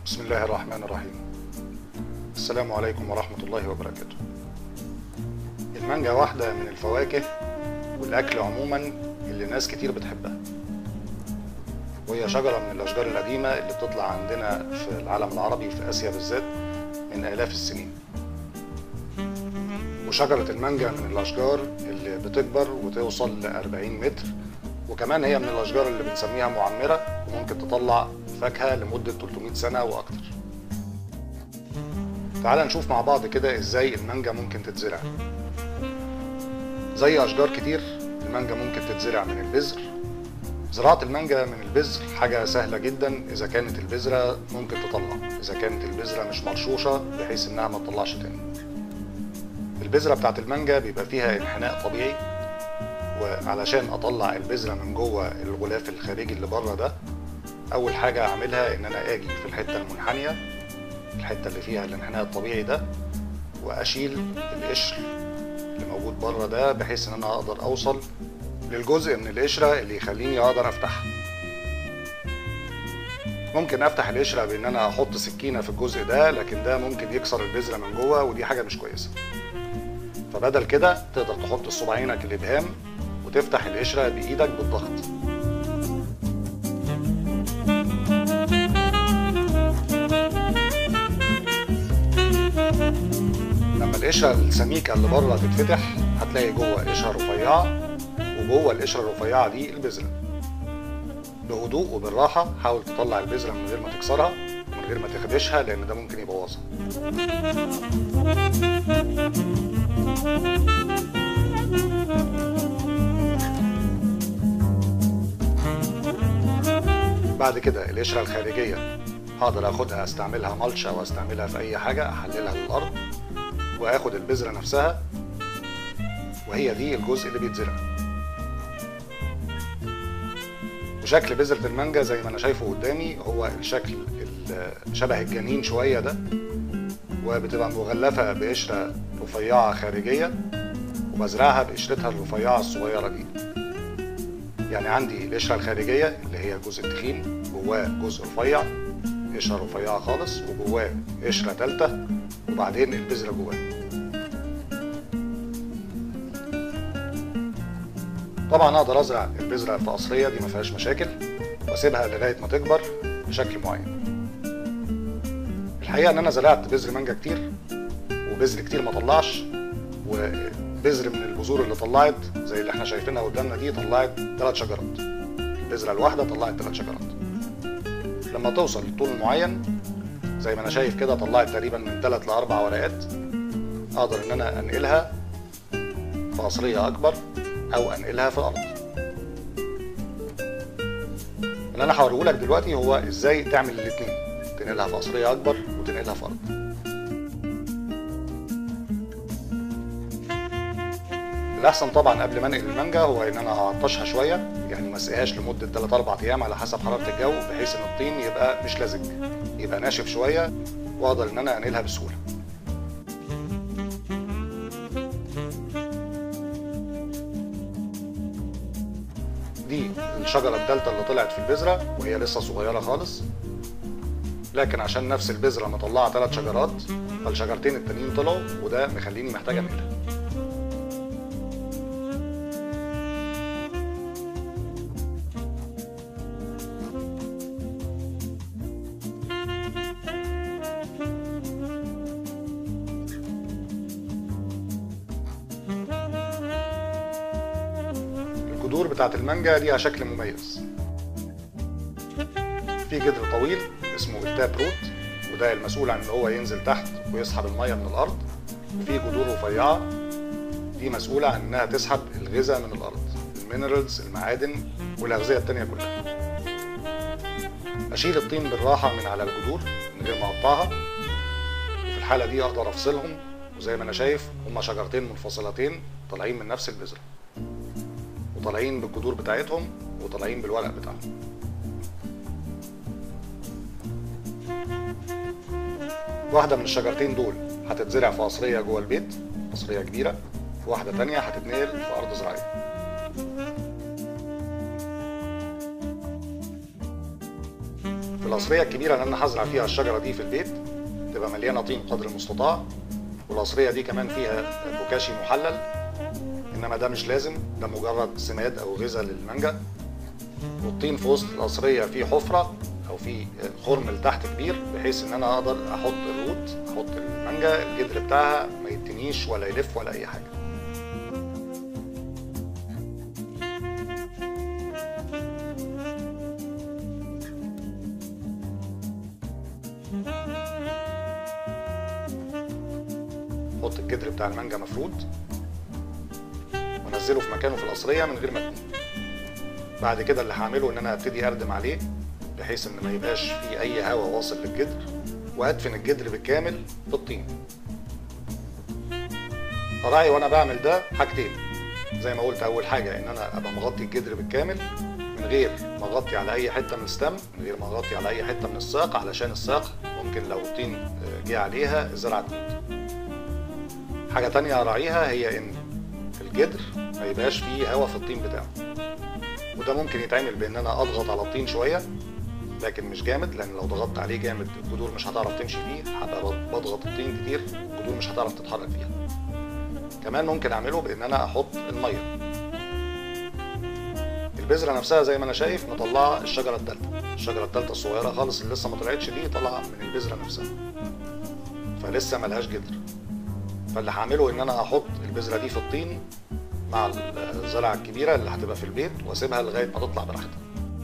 بسم الله الرحمن الرحيم السلام عليكم ورحمة الله وبركاته المانجا واحدة من الفواكه والأكل عموما اللي ناس كتير بتحبها وهي شجرة من الأشجار القديمة اللي بتطلع عندنا في العالم العربي في آسيا بالذات من آلاف السنين وشجرة المانجا من الأشجار اللي بتكبر وتوصل ل 40 متر وكمان هي من الأشجار اللي بنسميها معمرة وممكن تطلع فاكهة لمدة 300 سنة وأكتر تعال نشوف مع بعض كده ازاي المانجا ممكن تتزرع زي أشجار كتير المانجا ممكن تتزرع من البذر زراعة المانجا من البذر حاجة سهلة جدا إذا كانت البذرة ممكن تطلع إذا كانت البذرة مش مرشوشة بحيث إنها ما تطلعش تاني البذرة بتاعت المانجا بيبقى فيها انحناء طبيعي وعلشان اطلع البذرة من جوه الغلاف الخارجي اللي بره ده اول حاجة اعملها ان انا اجي في الحتة المنحنية الحتة اللي فيها الانحناء الطبيعي ده واشيل القشر اللي موجود بره ده بحيث ان انا اقدر اوصل للجزء من القشرة اللي يخليني اقدر افتحها ممكن افتح القشرة بان انا احط سكينة في الجزء ده لكن ده ممكن يكسر البذرة من جوه ودي حاجة مش كويسة فبدل كده تقدر تحط صباعينك الابهام وتفتح القشرة بايدك بالضغط لما القشرة السميكة اللي بره تتفتح هتلاقي جوه قشرة رفيعة وجوه القشرة الرفيعة دي البذرة بهدوء وبالراحة حاول تطلع البذرة من غير ما تكسرها ومن غير ما تخدشها لأن ده ممكن يبوظها بعد كده القشرة الخارجية هقدر اخدها استعملها ملش او استعملها في اي حاجة احللها للارض واخد البذرة نفسها وهي دي الجزء اللي بيتزرع وشكل بذرة المانجا زي ما انا شايفه قدامي هو الشكل شبه الجنين شوية ده وبتبقى مغلفة بقشرة رفيعة خارجية وبزرعها بقشرتها الرفيعة الصغيرة دي يعني عندي القشرة الخارجية اللي هي الجزء التخين جواه جزء رفيع قشرة رفيعة خالص وجواه قشرة تالتة وبعدين البذرة جواه طبعا اقدر ازرع البذرة في قصرية دي ما فيهاش مشاكل واسيبها لغاية ما تكبر بشكل معين الحقيقة ان انا زرعت بذر مانجا كتير وبذر كتير ما طلعش وبذر من البذور اللي طلعت زي اللي احنا شايفينها قدامنا دي طلعت ثلاث شجرات البذرة الواحدة طلعت ثلاث شجرات لما توصل لطول معين زي ما انا شايف كده طلعت تقريبا من ثلاث لاربع ورقات اقدر ان انا انقلها في قصرية اكبر او انقلها في الارض اللي انا هوريه لك دلوقتي هو ازاي تعمل الاثنين تنقلها في قصرية اكبر وتنقلها في ارض الاحسن طبعا قبل ما انقل المانجا هو ان انا اعطشها شويه يعني ما اسقيهاش لمده 3 4 ايام على حسب حراره الجو بحيث ان الطين يبقى مش لزج يبقى ناشف شويه واقدر ان انا انقلها بسهوله دي الشجره الثالثه اللي طلعت في البذره وهي لسه صغيره خالص لكن عشان نفس البذره مطلعه ثلاث شجرات فالشجرتين التانيين طلعوا وده مخليني محتاج انقلها الجذور بتاعت المانجا ليها شكل مميز في جذر طويل اسمه التاب روت وده المسؤول عن ان هو ينزل تحت ويسحب الميه من الارض وفي جذور رفيعه دي مسؤوله عن انها تسحب الغذاء من الارض المينرالز المعادن والاغذيه التانيه كلها اشيل الطين بالراحه من على الجذور من غير ما اقطعها وفي الحاله دي اقدر افصلهم وزي ما انا شايف هما شجرتين منفصلتين طالعين من نفس البذره وطالعين بالجذور بتاعتهم وطالعين بالورق بتاعهم واحدة من الشجرتين دول هتتزرع في قصرية جوه البيت قصرية كبيرة واحدة تانية هتتنقل في أرض زراعية في القصريه الكبيره اللي انا هزرع فيها الشجره دي في البيت تبقى مليانه طين قدر المستطاع والقصريه دي كمان فيها بوكاشي محلل انما ده مش لازم ده مجرد سماد او غذاء للمانجا والطين في وسط القصريه فيه حفره او في خرم لتحت كبير بحيث ان انا اقدر احط الروت احط المانجا الجدر بتاعها ما يتنيش ولا يلف ولا اي حاجه احط الجدر بتاع المانجا مفرود وانزله في مكانه في القصريه من غير ما اتنيه بعد كده اللي هعمله ان انا ابتدي اردم عليه بحيث ان ما يبقاش فيه اي هواء واصل للجدر وادفن الجدر بالكامل بالطين اراعي وانا بعمل ده حاجتين زي ما قلت اول حاجه ان انا ابقى مغطي الجدر بالكامل من غير ما اغطي على اي حته من الستم من غير ما اغطي على اي حته من الساق علشان الساق ممكن لو الطين جه عليها الزرعه تموت حاجه تانية اراعيها هي ان الجدر ما يبقاش فيه هواء في الطين بتاعه وده ممكن يتعمل بان انا اضغط على الطين شويه لكن مش جامد لان لو ضغطت عليه جامد الجذور مش هتعرف تمشي فيه هبقى بضغط الطين كتير الجذور مش هتعرف تتحرك فيها كمان ممكن اعمله بان انا احط الميه البذره نفسها زي ما انا شايف مطلعه الشجره الثالثه الشجره الثالثه الصغيره خالص اللي لسه ما طلعتش دي طالعه من البذره نفسها فلسه ملهاش جدر فاللي هعمله ان انا احط البذره دي في الطين مع الزرعه الكبيره اللي هتبقى في البيت واسيبها لغايه ما تطلع براحتها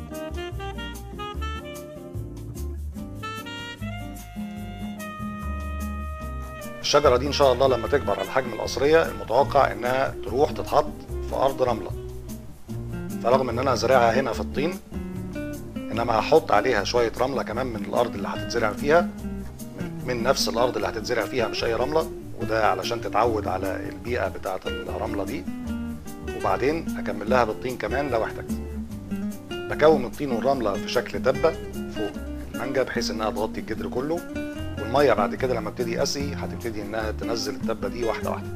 الشجره دي ان شاء الله لما تكبر على حجم القصريه المتوقع انها تروح تتحط في ارض رمله فرغم ان انا زارعها هنا في الطين انما هحط عليها شويه رمله كمان من الارض اللي هتتزرع فيها من نفس الارض اللي هتتزرع فيها مش اي رمله وده علشان تتعود على البيئه بتاعه الرمله دي وبعدين اكمل لها بالطين كمان لو احتجت بكوم الطين والرمله في شكل دبه فوق المانجا بحيث انها تغطي الجدر كله والميه بعد كده لما ابتدي اسقي هتبتدي انها تنزل الدبه دي واحده واحده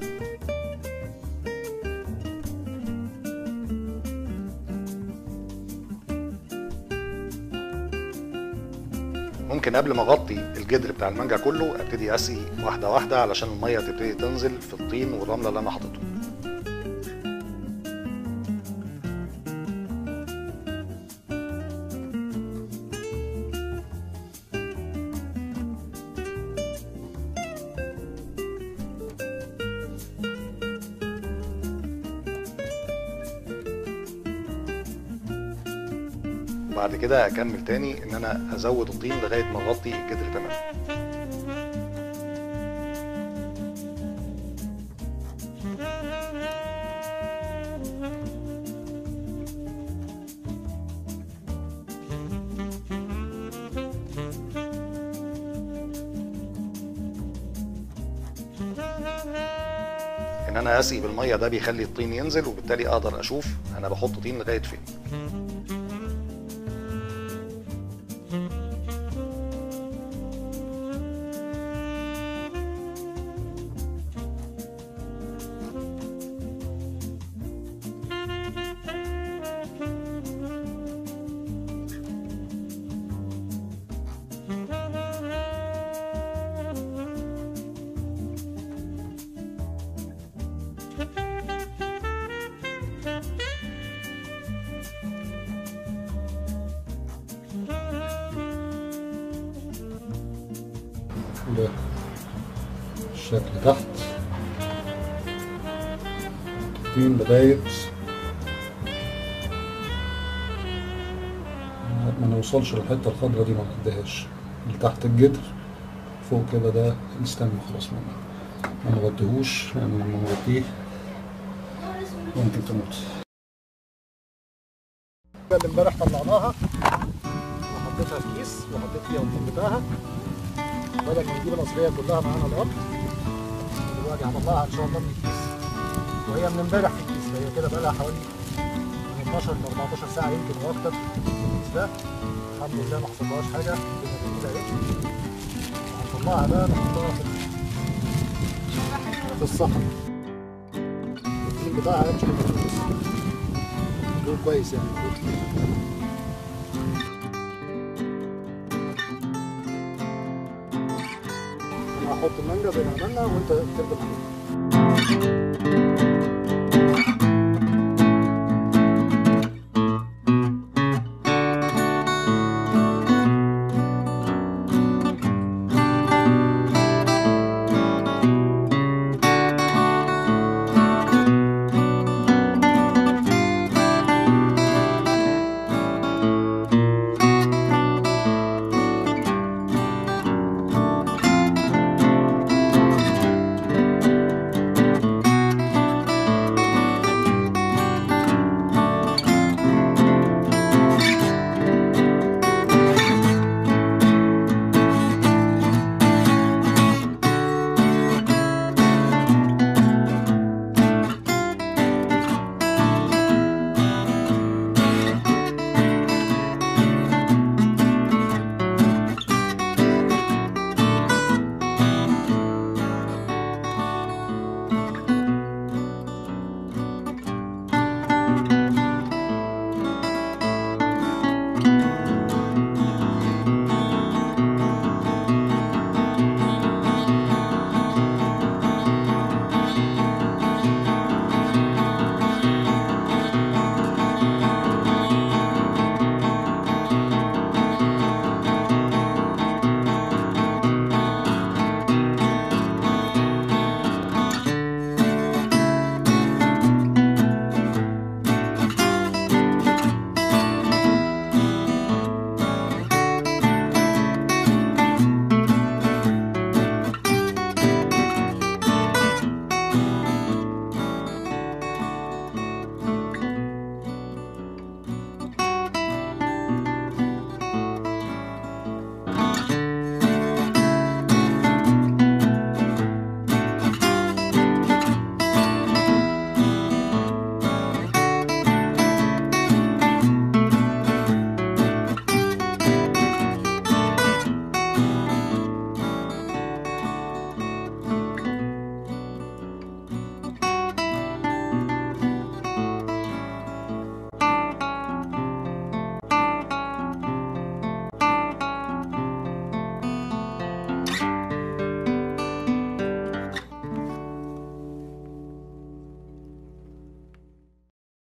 ممكن قبل ما اغطي الجدر بتاع المانجا كله ابتدي اسقي واحده واحده علشان الميه تبتدي تنزل في الطين والرمله اللي انا حاططهم وبعد كده اكمل تاني ان انا ازود الطين لغايه ما اغطي الجدر تماما ان انا اسقي بالميه ده بيخلي الطين ينزل وبالتالي اقدر اشوف انا بحط طين لغايه فين ده الشكل تحت الطين بداية ما نوصلش للحتة الخضرا دي ما نعديهاش اللي تحت الجدر فوق كده ده نستنى خلاص منه ما نغطيهوش يعني لما نغطيه ممكن تموت اللي امبارح طلعناها وحطيتها في كيس وحطيت فيها الطين بتاعها بدل ما نجيب القصرية كلها معانا الأرض دلوقتي هطلعها إن شاء الله من الكيس وهي من امبارح في الكيس فهي كده بقى لها حوالي من 12 ل 14 ساعة يمكن وأكتر في الكيس ده الحمد لله ما حصلهاش حاجة الدنيا جميلة أهي هنطلعها بقى نحطها في في الصحن الطين بتاعها يمشي بالفلوس دول كويس يعني هحط المانجا زي ما عملنا وانت تردم عليها